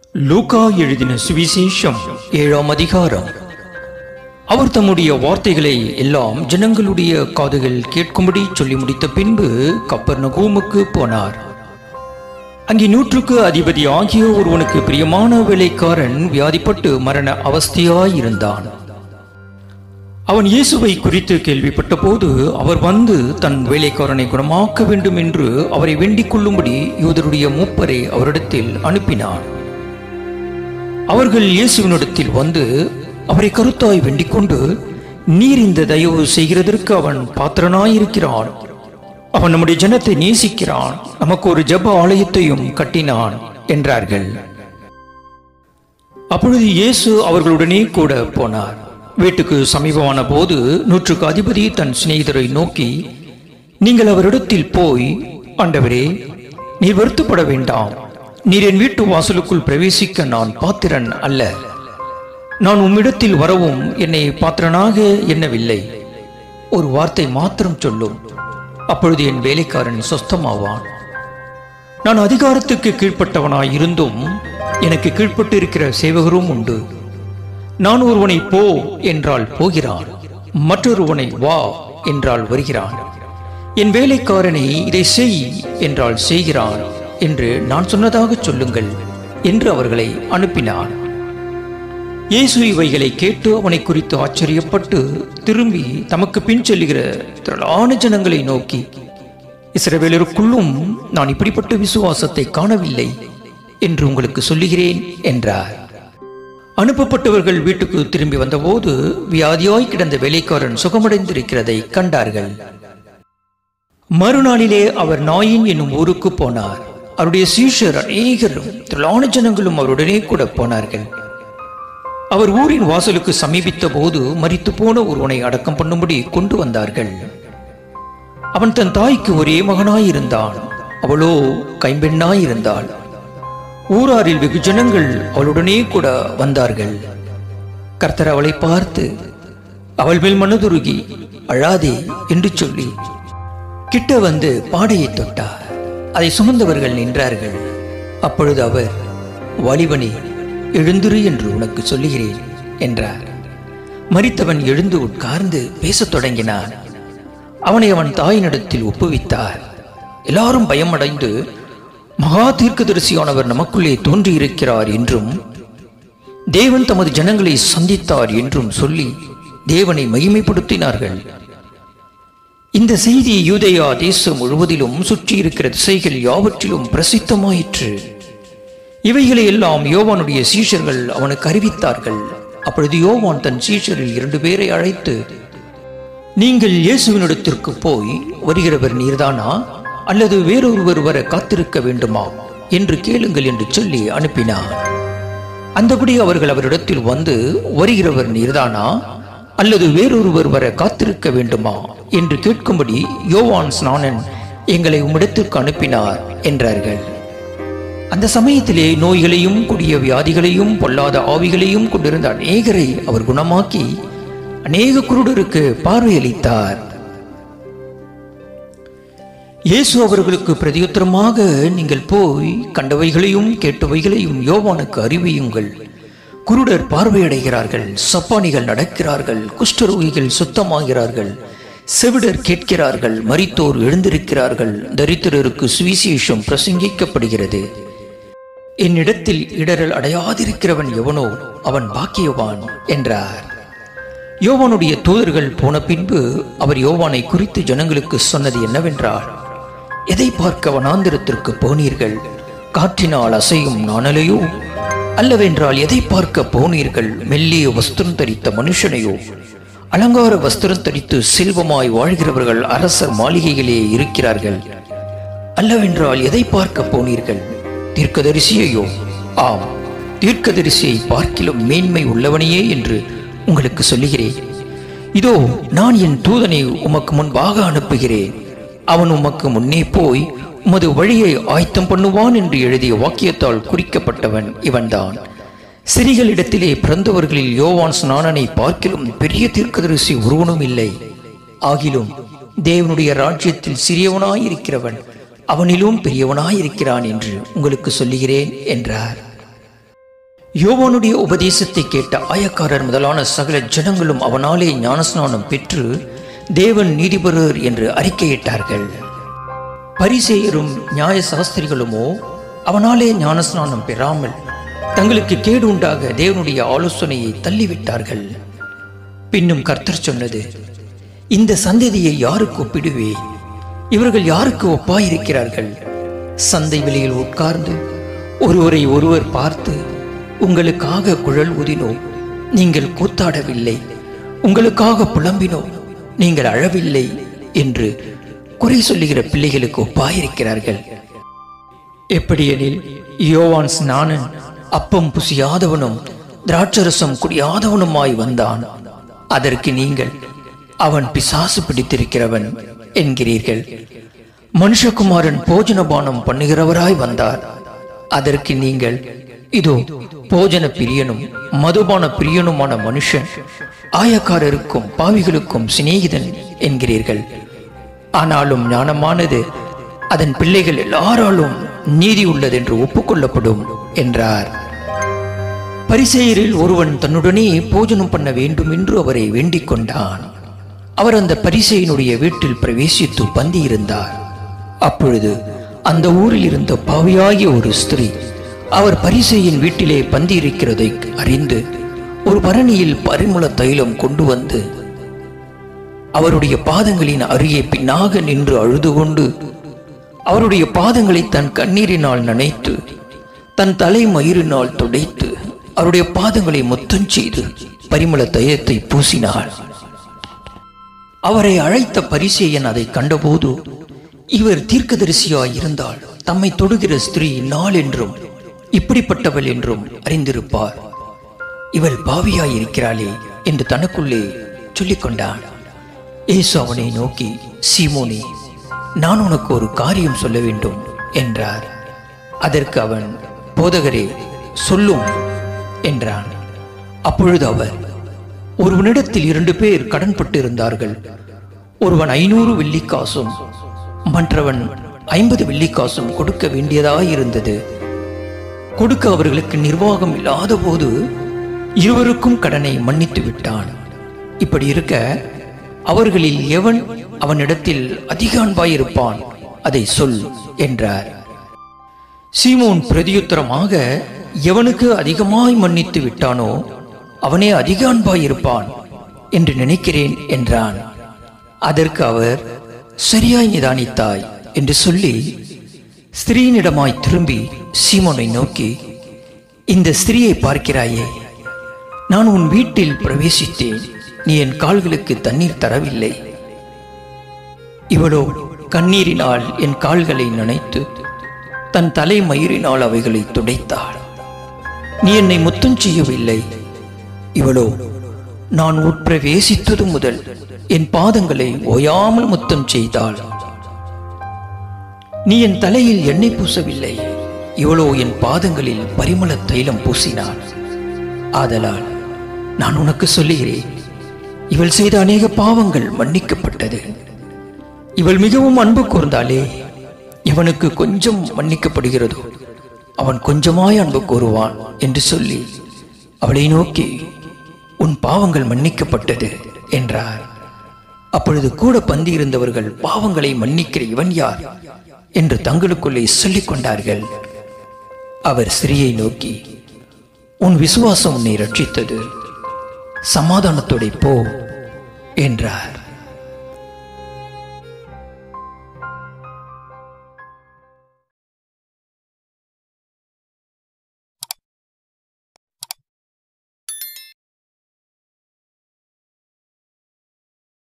Luca எழுதின சுவிசேஷம் ஏழாம் அதிகாரம் அவர் தம்முடைய வார்த்தைகளை எல்லாம் ஜனங்களுடைய காதுகள் கேட்கும்படி சொல்லி முடித்த பின்பு கப்பர்நகூமுக்கு போனார் அங்கே நூற்றுக்கு அதிபதி ஆகிய ஒருவனுக்கு பிரியமான வேலைக்காரன் வியாதிப்பட்டு மரண அவஸ்தையாயிருந்தான் அவன் இயேசுவை குறித்து கேள்விப்பட்ட போது அவர் வந்து தன் வேலைக்காரனை குணமாக்க வேண்டும் என்று அவரை வேண்டிக் கொள்ளும்படி யூதருடைய மூப்பரை அவரிடத்தில் அனுப்பினார் அவர்கள் இயேசுவினிடத்தில் வந்து அவரை கருத்தாய் வேண்டிக் கொண்டு நீர் இந்த தயவு செய்கிறதற்கு அவன் பாத்திரனாயிருக்கிறான் அவன் நம்முடைய ஜனத்தை நேசிக்கிறான் நமக்கு ஒரு ஜெப ஆலயத்தையும் கட்டினான் என்றார்கள் அப்பொழுது இயேசு அவர்களுடனே கூட போனார் வீட்டுக்கு சமீபமான போது நூற்றுக்கு அதிபதி தன் சிநேகிதரை நோக்கி நீங்கள் அவரிடத்தில் போய் ஆண்டவரே நீர் வருத்தப்பட வேண்டாம் நீர் என் வீட்டு வாசலுக்குள் பிரவேசிக்க நான் பாத்திரன் அல்ல நான் உம்மிடத்தில் வரவும் என்னை பாத்திரனாக எண்ணவில்லை ஒரு வார்த்தை மாத்திரம் சொல்லும் அப்பொழுது என் வேலைக்காரன் சொஸ்தமாவான் நான் அதிகாரத்துக்கு கீழ்ப்பட்டவனாய் இருந்தும் எனக்கு கீழ்ப்பட்டு இருக்கிற சேவகரும் உண்டு நான் ஒருவனை போ என்றால் போகிறான் மற்றொருவனை வா என்றால் வருகிறான் என் வேலைக்காரனை இதை செய் என்றால் செய்கிறான் என்று நான் சொன்னதாக சொல்லுங்கள் என்று அவர்களை அனுப்பினார் இயேசு இவைகளை கேட்டு அவனை குறித்து ஆச்சரியப்பட்டு திரும்பி தமக்கு பின் செல்லுகிற திரளான ஜனங்களை நோக்கி இஸ்ரவேலருக்குள்ளும் நான் இப்படிப்பட்ட விசுவாசத்தை காணவில்லை என்று உங்களுக்கு சொல்லுகிறேன் என்றார் அனுப்பப்பட்டவர்கள் வீட்டுக்கு திரும்பி வந்தபோது வியாதியாய் கிடந்த வேலைக்காரன் சுகமடைந்திருக்கிறதை கண்டார்கள் மறுநாளிலே அவர் நாயின் என்னும் ஊருக்கு போனார் அவருடைய சீஷர் அநேகரும் திரளான ஜனங்களும் அவருடனே கூட போனார்கள் அவர் ஊரின் வாசலுக்கு சமீபித்த போது மரித்து போன ஒருவனை அடக்கம் பண்ணும்படி கொண்டு வந்தார்கள் அவன் தன் தாய்க்கு ஒரே மகனாயிருந்தான் அவளோ கைம்பெண்ணாயிருந்தாள் ஊராரில் வெகு ஜனங்கள் அவளுடனே கூட வந்தார்கள் கர்த்தர் அவளை பார்த்து அவள் மேல் மனதுருகி அழாதே என்று சொல்லி கிட்ட வந்து பாடையை தொட்டார் அதை சுமந்தவர்கள் நின்றார்கள் அப்பொழுது அவர் வாலிபனே எழுந்திரு என்று உனக்கு சொல்லுகிறேன் என்றார் மரித்தவன் எழுந்து உட்கார்ந்து பேசத் தொடங்கினான் அவனை அவன் தாயினிடத்தில் ஒப்புவித்தார் எல்லாரும் பயமடைந்து மகா தீர்க்கதரிசியானவர் நமக்குள்ளே தோன்றியிருக்கிறார் என்றும் தேவன் தமது ஜனங்களை சந்தித்தார் என்றும் சொல்லி தேவனை மகிமைப்படுத்தினார்கள் இந்த செய்தி யூதயா தேசம் முழுவதிலும் சுற்றியிருக்கிற திசைகள் யாவற்றிலும் பிரசித்தமாயிற்று இவைகளை எல்லாம் யோவானுடைய சீஷர்கள் அவனுக்கு அறிவித்தார்கள் அப்பொழுது யோவான் தன் சீஷரில் இரண்டு பேரை அழைத்து நீங்கள் இயேசுவினிடத்திற்கு போய் வருகிறவர் நீர்தானா அல்லது வேறொருவர் வர காத்திருக்க வேண்டுமா என்று கேளுங்கள் என்று சொல்லி அனுப்பினார் அந்தபடி அவர்கள் அவரிடத்தில் வந்து வருகிறவர் நீர்தானா அல்லது வேறொருவர் வர காத்திருக்க வேண்டுமா என்று கேட்கும்படி யோவான் ஸ்நானன் எங்களை உம்மிடத்திற்கு அனுப்பினார் என்றார்கள் அந்த சமயத்திலே நோய்களையும் கொடிய வியாதிகளையும் பொல்லாத ஆவிகளையும் கொண்டிருந்த அநேகரை அவர் குணமாக்கி அநேக குருடருக்கு பார்வையளித்தார் இயேசு அவர்களுக்கு பிரதியுத்தரமாக நீங்கள் போய் கண்டவைகளையும் கேட்டவைகளையும் யோவானுக்கு அறிவியுங்கள் குருடர் பார்வையடைகிறார்கள் சப்பானிகள் நடக்கிறார்கள் குஷ்டரோகிகள் சுத்தமாகிறார்கள் செவிடர் கேட்கிறார்கள் மரித்தோர் எழுந்திருக்கிறார்கள் தரித்திரருக்கு சுவிசேஷம் பிரசங்கிக்கப்படுகிறது என்னிடத்தில் இடரல் அடையாதிருக்கிறவன் எவனோ அவன் பாக்கியவான் என்றார் யோவானுடைய தூதர்கள் போன பின்பு அவர் யோவானை குறித்து ஜனங்களுக்கு சொன்னது என்னவென்றால் எதை பார்க்க வனாந்திரத்திற்கு போனீர்கள் காற்றினால் அசையும் நாணலையோ அல்லவென்றால் எதை பார்க்க போனீர்கள் மெல்லிய வஸ்திரம் தரித்த மனுஷனையோ அலங்கார வஸ்திரம் தரித்து செல்வமாய் வாழ்கிறவர்கள் அரசர் மாளிகையிலே இருக்கிறார்கள் அல்லவென்றால் எதை பார்க்க போனீர்கள் தீர்க்கதரிசியையோ ஆம் தீர்க்கதரிசியை பார்க்கிலும் மேன்மை உள்ளவனையே என்று உங்களுக்கு சொல்லுகிறேன் இதோ நான் என் தூதனை உமக்கு முன்பாக அனுப்புகிறேன் அவன் உமக்கு முன்னே போய் உமது வழியை ஆயத்தம் பண்ணுவான் என்று எழுதிய வாக்கியத்தால் குறிக்கப்பட்டவன் இவன்தான் சிறிகளிடத்திலே பிறந்தவர்களில் யோவான் ஸ்நானனை பார்க்கிலும் பெரிய தீர்க்கதரிசி ஒருவனும் இல்லை ஆகிலும் தேவனுடைய ராஜ்யத்தில் சிறியவனாயிருக்கிறவன் அவனிலும் பெரியவனாயிருக்கிறான் என்று உங்களுக்கு சொல்லுகிறேன் என்றார் யோவானுடைய உபதேசத்தை கேட்ட ஆயக்காரர் முதலான சகல ஜனங்களும் அவனாலே ஞானஸ்நானம் பெற்று தேவன் நீதிபரர் என்று அறிக்கையிட்டார்கள் பரிசேயரும் நியாய சாஸ்திரிகளுமோ அவனாலே ஞானஸ்நானம் பெறாமல் தங்களுக்கு கேடு உண்டாக தேவனுடைய ஆலோசனையை தள்ளிவிட்டார்கள் பின்னும் கர்த்தர் சொன்னது இந்த சந்ததியை யாருக்கு ஒப்பிடுவே இவர்கள் யாருக்கு ஒப்பாயிருக்கிறார்கள் சந்தை வெளியில் உட்கார்ந்து ஒருவரை ஒருவர் பார்த்து உங்களுக்காக குழல் ஊதினோம் நீங்கள் கூத்தாடவில்லை உங்களுக்காக புலம்பினோம் நீங்கள் அழவில்லை என்று குறை சொல்லுகிற பிள்ளைகளுக்கு ஒப்பாயிருக்கிறார்கள் எப்படியெனில் யோவான் ஸ்நானன் அப்பம் புசியாதவனும் திராட்சரசம் குடியாதவனுமாய் வந்தான் அதற்கு நீங்கள் அவன் பிசாசு பிடித்திருக்கிறவன் என்கிறீர்கள் மனுஷகுமாரன் போஜனபானம் பண்ணுகிறவராய் வந்தார் அதற்கு நீங்கள் இதோ போஜன பிரியனும் மதுபான பிரியனுமான மனுஷன் ஆயக்காரருக்கும் பாவிகளுக்கும் சிநேகிதன் என்கிறீர்கள் ஆனாலும் ஞானமானது அதன் பிள்ளைகள் எல்லாராலும் நீதி உள்ளதென்று ஒப்புக்கொள்ளப்படும் என்றார் பரிசெயரில் ஒருவன் தன்னுடனே போஜனம் பண்ண வேண்டும் என்று அவரை வேண்டிக் கொண்டான் அவர் அந்த பரிசெயனுடைய வீட்டில் பிரவேசித்து பந்தி இருந்தார் அப்பொழுது அந்த ஊரில் இருந்த பாவியாகிய ஒரு ஸ்திரீ அவர் பரிசெயின் வீட்டிலே பந்தி இருக்கிறதை அறிந்து ஒரு பரணியில் பரிமள தைலம் கொண்டு வந்து அவருடைய பாதங்களின் அருகே பின்னாக நின்று அழுது கொண்டு அவருடைய பாதங்களை தன் கண்ணீரினால் நனைத்து தன் தலை மயிரினால் துடைத்து அவருடைய பாதங்களை முத்தம் செய்து பரிமள தையத்தை பூசினாள் அவரை அழைத்த பரிசேயன் அதை கண்டபோது இவர் தீர்க்கதரிசியாய் இருந்தால் தம்மை தொடுகிற ஸ்திரீ நாள் என்றும் இப்படிப்பட்டவள் என்றும் அறிந்திருப்பார் இவள் பாவியாய் இருக்கிறாளே என்று தனக்குள்ளே சொல்லிக் கொண்டான் ஏசு அவனை நோக்கி சீமோனே நான் உனக்கு ஒரு காரியம் சொல்ல வேண்டும் என்றார் அதற்கு அவன் போதகரே சொல்லும் என்றான் அப்பொழுது அவர் ஒருவனிடத்தில் இரண்டு பேர் கடன்பட்டு இருந்தார்கள் ஒருவன் ஐநூறு வெள்ளிக்காசும் மற்றவன் ஐம்பது வெள்ளிக்காசும் கொடுக்க வேண்டியதாயிருந்தது கொடுக்க அவர்களுக்கு நிர்வாகம் இல்லாத போது இருவருக்கும் கடனை மன்னித்து விட்டான் இப்படி இருக்க அவர்களில் எவன் அவனிடத்தில் அதிக அன்பாயிருப்பான் அதை சொல் என்றார் சீமோன் பிரதியுத்தரமாக எவனுக்கு அதிகமாய் மன்னித்து விட்டானோ அவனே அதிக அன்பாயிருப்பான் என்று நினைக்கிறேன் என்றான் அதற்கு அவர் சரியாய் நிதானித்தாய் என்று சொல்லி ஸ்திரீனிடமாய் திரும்பி சீமோனை நோக்கி இந்த ஸ்திரீயை பார்க்கிறாயே நான் உன் வீட்டில் பிரவேசித்தேன் நீ என் கால்களுக்கு தண்ணீர் தரவில்லை இவளோ கண்ணீரினால் என் கால்களை நனைத்து தன் தலை மயிரினால் அவைகளை துடைத்தாள் நீ என்னை முத்தம் செய்யவில்லை இவளோ நான் உட்பிரவேசித்தது முதல் என் பாதங்களை ஓயாமல் முத்தம் செய்தாள் நீ என் தலையில் எண்ணெய் பூசவில்லை இவளோ என் பாதங்களில் பரிமள தைலம் பூசினாள் ஆதலால் நான் உனக்கு சொல்லுகிறேன் இவள் செய்த அநேக பாவங்கள் மன்னிக்கப்பட்டது இவள் மிகவும் அன்பு கூர்ந்தாலே எவனுக்கு கொஞ்சம் மன்னிக்கப்படுகிறதோ அவன் கொஞ்சமாய் அன்பு கூறுவான் என்று சொல்லி அவளை நோக்கி உன் பாவங்கள் மன்னிக்கப்பட்டது என்றார் அப்பொழுது கூட பந்தி இருந்தவர்கள் பாவங்களை மன்னிக்கிற இவன் யார் என்று தங்களுக்குள்ளே சொல்லிக் கொண்டார்கள் அவர் ஸ்திரீயை நோக்கி உன் விசுவாசம் உன்னை ரட்சித்தது சமாதானத்தோட போ என்றார்